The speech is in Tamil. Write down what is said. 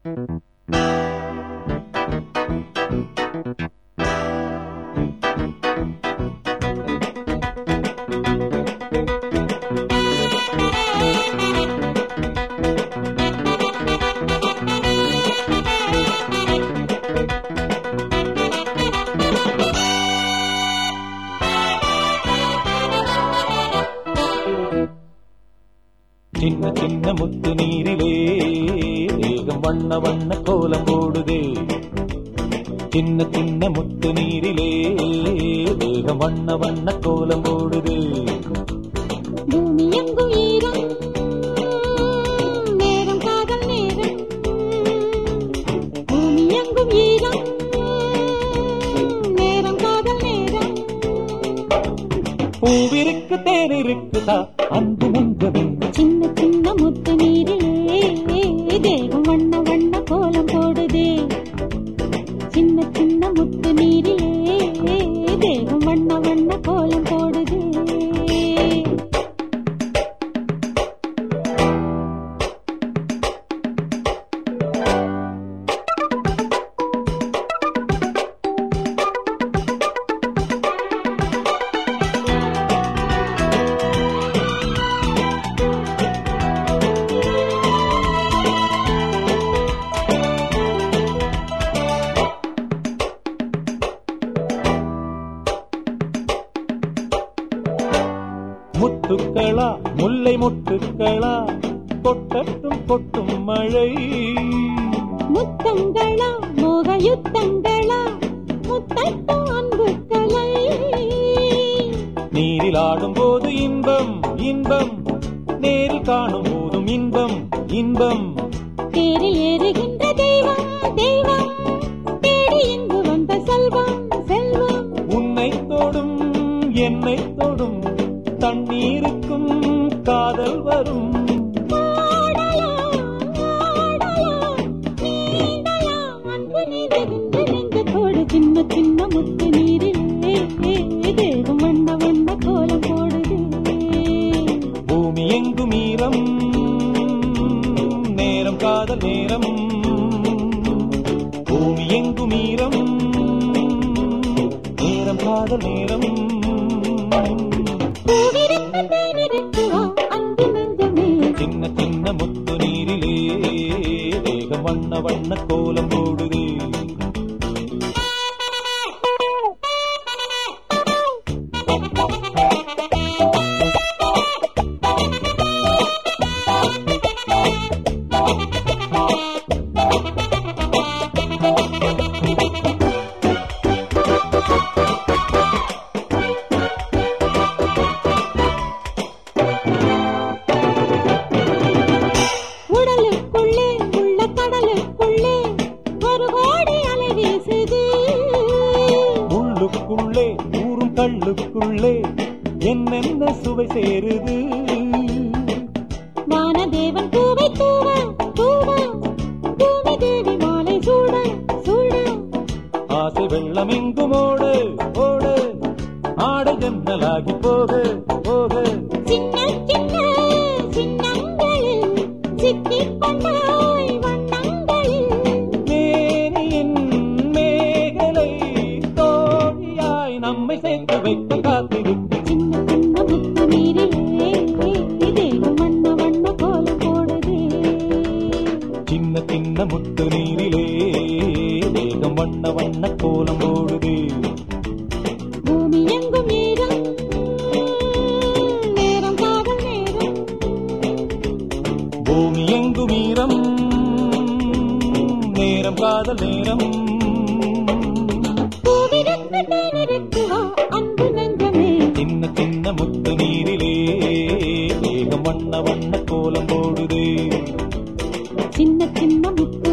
சின்ன சின்ன முத்து நீரிலே தேகம் வண்ண வண்ண கோலம் போடுதே சின்ன சின்ன முத்து நீரிலே தேகம் வண்ண வண்ண கோலம் போடுதே பூமி எங்கும் ஈரம் நேரம் காதல் நேரம் பூமி எங்கும் ஈரம் நேரம் காதல் நேரம் பூவிருக்கு தேர் இருக்குதா அன்பு நெஞ்சமே சின்ன சின்ன முத்து நீரிலே தேகம் வண்ண வண்ண கோலம் போடுதே சின்ன சின்ன முத்து நீரிலே தேகம் வண்ண வண்ண கோலம் போடுதே முத்துக்களா முல்லை முத்துக்களா கொட்டட்டும் கொட்டும் மழை முத்தங்களா மோக யுத்தங்களா முத்தட்டும் அன்பு கலை நீரில் ஆடும் போது இன்பம் இன்பம் நேரில் காணும் போதும் இன்பம் இன்பம் தேரில் ஏறுகின்ற தெய்வம் தெய்வம் தேடி இங்கு வந்த செல்வம் செல்வம் உன்னை தொடும் என்னை தொடும் தண்ணீருக்கும் காதல் வரும் ஆடலாம், ஆடலாம், நீந்தலாம், அன்பு நிறைகின்ற நெஞ்சத்தோடு சின்ன சின்ன முத்து நீரிலே தேகம் வண்ண வண்ண கோலம் போடுதே பூமி எங்கும் ஈரம் நேரம் காதல் நேரம் பூமி எங்கும் ஈரம் நேரம் காதல் நேரம் பூவிருந்த தேனிருக்கு வா, அன்பு நெஞ்சமே சின்ன சின்ன முத்து நீரிலே தேகம் வண்ண வண்ண கோலம் போடுதே உடலுக்குள்ளே உள்ள கடலுக்குள்ளே ஒரு கோடி அலை வீசுது உள்ளுக்குள்ளே ஊறும் கள்ளுக்குள்ளே என்னென்ன சுவை சேருது வானதேவன் பூவை தூவ தூவ பூமி தேவி மாலை சூட சூட ஆசை வெள்ளம் எங்கும் ஓடு ஓடு ஆடை ஜன்னலாகி போக போக சின்ன சின்ன சின்னங்களில் சிக்கிக் கொண்டாய் வண்ணங்களில் மேனியின் மேகலை தோழியாய் நம்மை சேர்த்து வைக்க காத்திருக்கு சின்ன சின்ன முத்து நீரிலே தேகம் வண்ண வண்ண கோலம் போடுதே சின்ன சின்ன முத்து நீரிலே தேகம் வண்ண வண்ண கோலம் போடுது பூமி எங்கும் ஈரம் நேரம் காதல் நேரம் பூமி எங்கும் ஈரம் நேரம் காதல் நேரம் பூவிருந்த தேனிருக்கு வா, அன்பு நெஞ்சமே சின்ன சின்ன முத்து நீரிலே தேகம் வண்ண வண்ண கோலம் போடுது சின்ன சின்ன முத்து